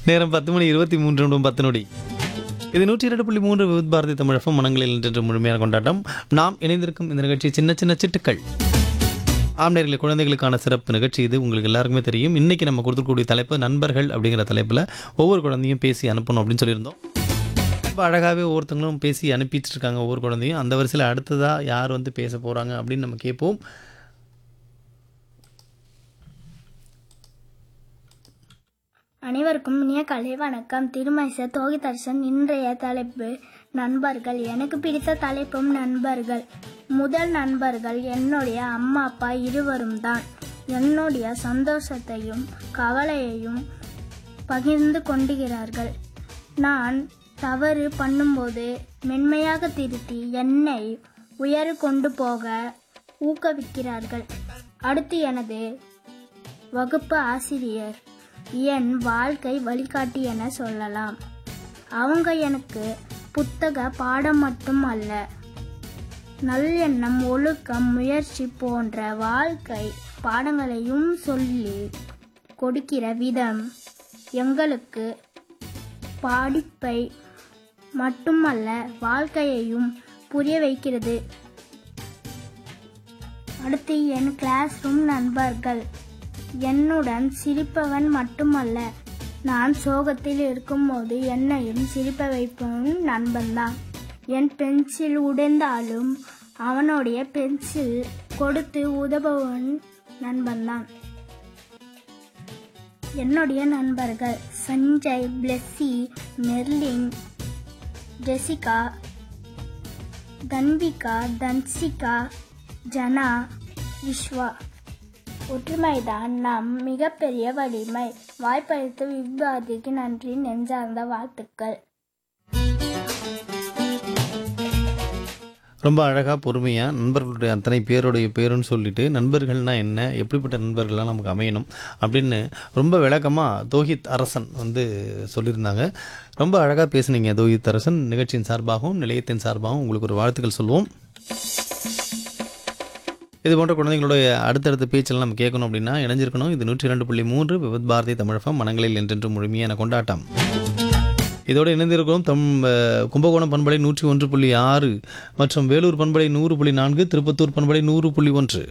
நேரம் பத்து மணி இருபத்தி மூன்று நிமிடம் பத்து நொடி இது நூற்றி இரண்டு புள்ளி மூன்று விவித் பாரதி தமிழகம் மனங்களில் இன்று முழுமையான கொண்டாட்டம் நாம் இணைந்திருக்கும் இந்த நிகழ்ச்சி சின்ன சின்ன சிட்டுக்கள் ஆம்நேர்களை குழந்தைகளுக்கான சிறப்பு நிகழ்ச்சி இது உங்களுக்கு எல்லாருக்குமே தெரியும் இன்னைக்கு நம்ம கொடுத்துக்கூடிய தலைப்பு நண்பர்கள் அப்படிங்கிற தலைப்பில் ஒவ்வொரு குழந்தையும் பேசி அனுப்பணும் அப்படின்னு சொல்லியிருந்தோம் ரொம்ப அழகாகவே ஒவ்வொருத்தங்களும் பேசி அனுப்பிட்டு இருக்காங்க ஒவ்வொரு குழந்தையும் அந்த வரிசையில் அடுத்ததாக யார் வந்து பேச போகிறாங்க அப்படின்னு நம்ம கேட்போம் அனைவருக்கும் இனிய கலை வணக்கம் திருமைச தோகிதர்சன் இன்றைய தலைப்பு நண்பர்கள் எனக்கு பிடித்த தலைப்பும் நண்பர்கள் முதல் நண்பர்கள் என்னுடைய அம்மா அப்பா இருவரும் தான் என்னுடைய சந்தோஷத்தையும் கவலையையும் பகிர்ந்து கொண்டுகிறார்கள் நான் தவறு பண்ணும்போது மென்மையாக திருத்தி என்னை உயர கொண்டு போக ஊக்குவிக்கிறார்கள் அடுத்து எனது வகுப்பு ஆசிரியர் என் வாழ்க்கை வழிகாட்டி என சொல்லலாம் அவங்க எனக்கு புத்தக பாடம் மட்டும் அல்ல நல்லெண்ணம் ஒழுக்கம் முயற்சி போன்ற வாழ்க்கை பாடங்களையும் சொல்லி கொடுக்கிற விதம் எங்களுக்கு படிப்பை மட்டுமல்ல வாழ்க்கையையும் புரிய வைக்கிறது அடுத்து என் கிளாஸ் ரூம் நண்பர்கள் என்னுடன் சிரிப்பவன் மட்டுமல்ல நான் சோகத்தில் இருக்கும்போது என்னையும் சிரிப்ப வைப்பவன் நண்பன்தான் என் பென்சில் உடைந்தாலும் அவனுடைய பென்சில் கொடுத்து உதவுவன் நண்பன்தான் என்னுடைய நண்பர்கள் Sanjay Blessy Merlin Jessica Tanvika Tansika Jana Viswa ஒற்றுமைதான் நம் மிகப்பெரிய வலிமை வாய்ப்பளித்த விவாதிக்கு நன்றி நெஞ்சார்ந்த வாழ்த்துக்கள் ரொம்ப அழகாக பொறுமையாக நண்பர்களுடைய அத்தனை பேருடைய பேருன்னு சொல்லிட்டு நண்பர்கள்னா என்ன எப்படிப்பட்ட நண்பர்கள்லாம் நமக்கு அமையணும் அப்படின்னு ரொம்ப விளக்கமாக தோஹித் அரசன் வந்து சொல்லியிருந்தாங்க ரொம்ப அழகாக பேசுனீங்க தோஹித் அரசன் நிகழ்ச்சியின் சார்பாகவும் நிலையத்தின் சார்பாகவும் உங்களுக்கு ஒரு வாழ்த்துக்கள் சொல்லுவோம் இது போன்ற குழந்தைங்களுடைய அடுத்தடுத்த பேச்செல்லாம் நம்ம கேட்கணும் அப்படின்னா இணைஞ்சிருக்கணும் இது நூற்றி இரண்டு புள்ளி மூன்று விபத் பாரதி தமிழகம் மனங்களில் என்றென்று முழுமையான கொண்டாட்டம் இதோடு இணைந்திருக்கிறோம் தம் அஹ், கும்பகோணம் பண்பலை நூற்றி ஒன்று புள்ளி ஆறு மற்றும் வேலூர் பண்பலை நூறு புள்ளி நான்கு திருப்பத்தூர் பண்பலை நூறு புள்ளி ஒன்று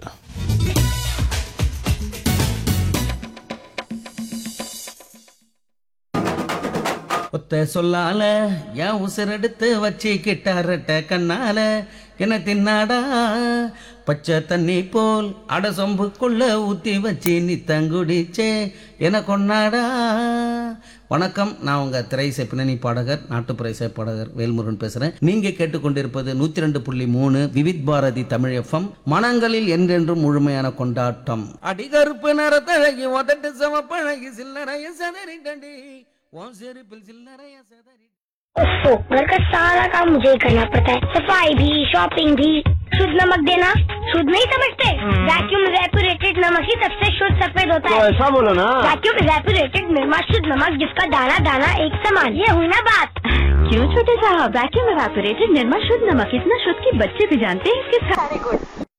ஒத்த சொல்லால என் உசிரெடுத்து வச்சுக்கிட்டாரட்ட கண்ணால என்ன தின்னாடா பச்சை தண்ணி போல் அட சொம்புக்குள்ள ஊத்தி வச்சு நீ தங்குடிச்சே என கொண்டாடா வணக்கம் நான் உங்க திரைசை பின்னணி பாடகர் நாட்டுப்புற இசை பாடகர் வேல்முருகன் பேசுறேன் நீங்க கேட்டுக்கொண்டிருப்பது நூத்தி ரெண்டு புள்ளி மூணு விவித் பாரதி தமிழ் எஃப்எம் மனங்களில் என்றென்றும் முழுமையான கொண்டாட்டம் அடிகருப்பு நிறத்தழகி உதட்டு சமப்பழகி சில்லறைய சதறிட்டடி உன் செருப்பில் சில்லறைய சதறி ओफो घर का सारा काम मुझे ही करना पड़ता है सफाई भी शॉपिंग भी शुद्ध नमक देना शुद्ध नहीं समझते वैक्यूम रेपुरेटेड नमक ही सबसे शुद्ध सफेद होता है ऐसा बोलो ना वैक्यूम रेपुरेटेड निर्मा शुद्ध नमक जिसका दाना दाना एक समान ये हुई ना बात क्यों छोटे साहब वैक्यूम एवापोरेटेड निर्मा शुद्ध नमक इतना शुद्ध कि बच्चे भी जानते हैं इसके सारे गुण